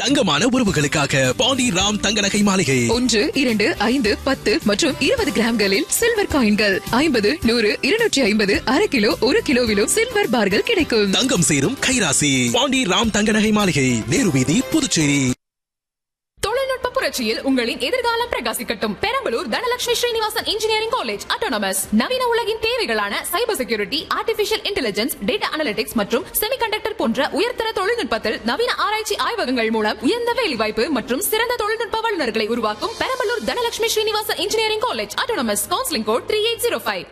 தங்கமான உறவுகளுக்காக பாண்டி ராம் தங்க நகை மாளிகை ஒன்று இரண்டு ஐந்து பத்து மற்றும் இருபது கிராம்களில் சில்வர் காயின்கள் ஐம்பது நூறு இருநூற்றி ஐம்பது அரை கிலோ ஒரு கிலோவிலும் சில்வர் பார்கள் கிடைக்கும் தங்கம் சேரும் கைராசி பாண்டி ராம் தங்க நகை மாளிகை நேரு வீதி புதுச்சேரி தொழில்நுட்ப புரட்சியில் உங்களின் எதிர்காலம் பிரகாசிக்கட்டும் Perambalur Dhanalakshmi Srinivasan engineering college autonomous நவீன உலகின் தேவைகளான cyber security artificial intelligence data analytics மற்றும் செமிகண்டக்டர் போன்ற உயர்தர தொழில்நுட்பத்தில் நவீன ஆராய்ச்சி ஆய்வகங்கள் மூலம் உயர்ந்த வேலைவாய்ப்பு மற்றும் சிறந்த தொழில்நுட்ப வல்லுநர்களை உருவாக்கும் Perambalur Dhanalakshmi Srinivasan engineering college autonomous counselling code three eight zero five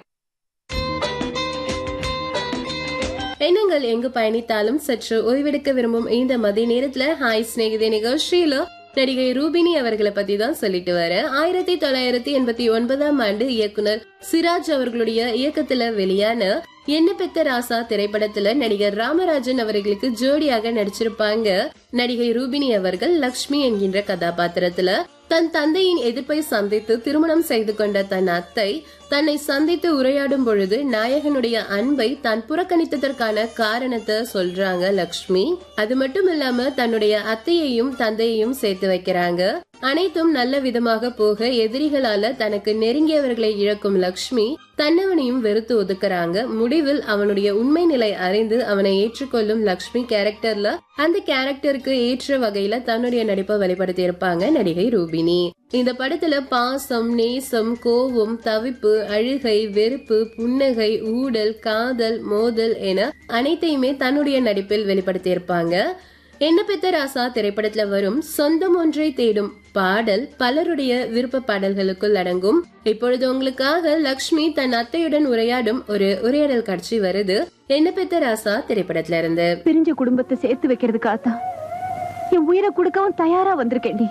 எண்ணங்கள் எங்கு பயணித்தாலும் சற்று ஓய்வெடுக்க விரும்பும் இந்த மதிய நேரத்துல ஹாய் சிநேகிதே நிகழ்ச்சியில நடிகை ரூபினி அவர்களை பத்தி தான் சொல்லிட்டு வர ஆயிரத்தி தொள்ளாயிரத்தி எண்பத்தி ஒன்பதாம் ஆண்டு இயக்குனர் சிராஜ் அவர்களுடைய இயக்கத்துல வெளியான என்ன பெத்த ராசா திரைப்படத்துல நடிகர் ராமராஜன் அவர்களுக்கு ஜோடியாக நடிச்சிருப்பாங்க நடிகை ரூபினி அவர்கள் லக்ஷ்மி என்கின்ற கதாபாத்திரத்துல தன் தந்தையின் எதிர்ப்பை சந்தித்து திருமணம் செய்து கொண்ட தன் அத்தை தன்னை சந்தித்து உரையாடும் பொழுது நாயகனுடைய அன்பை தான் புறக்கணித்ததற்கான காரணத்தை சொல்றாங்க லக்ஷ்மி அது மட்டும் இல்லாம தன்னுடைய அத்தையையும் தந்தையையும் சேர்த்து வைக்கிறாங்க அனைத்தும் நல்ல விதமாக போக எதிரிகளால தனக்கு நெருங்கியவர்களை இழக்கும் லக்ஷ்மி தன்னவனையும் வெறுத்து ஒதுக்குறாங்க முடிவில் அவனுடைய உண்மை நிலை அறிந்து அவனை ஏற்றுக்கொள்ளும் லக்ஷ்மி கேரக்டர்ல அந்த கேரக்டருக்கு ஏற்ற வகையில தன்னுடைய நடிப்பை வெளிப்படுத்தி இருப்பாங்க நடிகை ரூபினி இந்த படத்துல பாசம் நேசம் கோபம் தவிப்பு அழுகை வெறுப்பு புன்னகை ஊடல் காதல் மோதல் என அனைத்தையுமே தன்னுடைய நடிப்பில் வெளிப்படுத்தி இருப்பாங்க என்ன பெத்த ராசா திரைப்படத்துல வரும் சொந்தம் ஒன்றை தேடும் பாடல் பலருடைய விருப்ப பாடல்களுக்குள் அடங்கும் இப்பொழுது உங்களுக்காக லக்ஷ்மி தன் அத்தையுடன் உரையாடும் ஒரு உரையாடல் காட்சி வருது என்ன பெத்த ராசா திரைப்படத்துல இருந்து பிரிஞ்ச குடும்பத்தை சேர்த்து வைக்கிறதுக்காகத்தான் என் உயிரை கொடுக்கவும் தயாரா வந்திருக்கேன்டி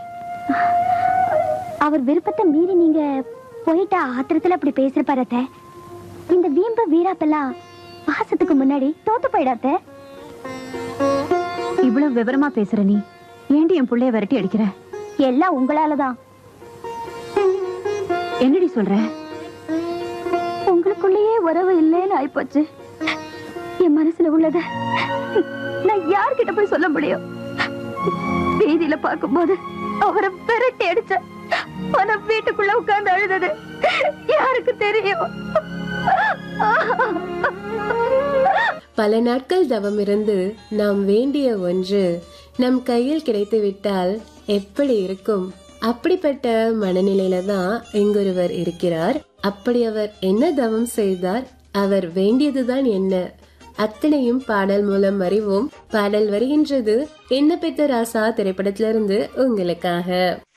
அவர் விருப்பத்தை மீறி நீங்க போயிட்டா ஆத்திரத்துல அப்படி பேசுற அத்தை இந்த வீம்பு வீராப்பெல்லாம் பாசத்துக்கு முன்னாடி தோத்து போயிடாத்த இவ்வளவு விவரமா பேசுற நீ ஏண்டி என் புள்ளைய விரட்டி அடிக்கிற எல்லாம் உங்களாலதான் என்னடி சொல்ற உங்களுக்குள்ளேயே உறவு இல்லைன்னு ஆயிப்போச்சு என் மனசுல உள்ளத நான் யார்கிட்ட போய் சொல்ல முடியும் வீதியில பார்க்கும்போது அவரை விரட்டி அடிச்ச ஆனா வீட்டுக்குள்ள உட்கார்ந்து அழுதது யாருக்கு தெரியும் பல நாட்கள் தவம் இருந்து நாம் வேண்டிய ஒன்று நம் கையில் கிடைத்துவிட்டால் எப்படி இருக்கும் அப்படிப்பட்ட மனநிலையில தான் இங்கொருவர் இருக்கிறார் அப்படி அவர் என்ன தவம் செய்தார் அவர் வேண்டியதுதான் என்ன அத்தனையும் பாடல் மூலம் அறிவோம் பாடல் வருகின்றது என்ன பெத்த ராசா திரைப்படத்திலிருந்து உங்களுக்காக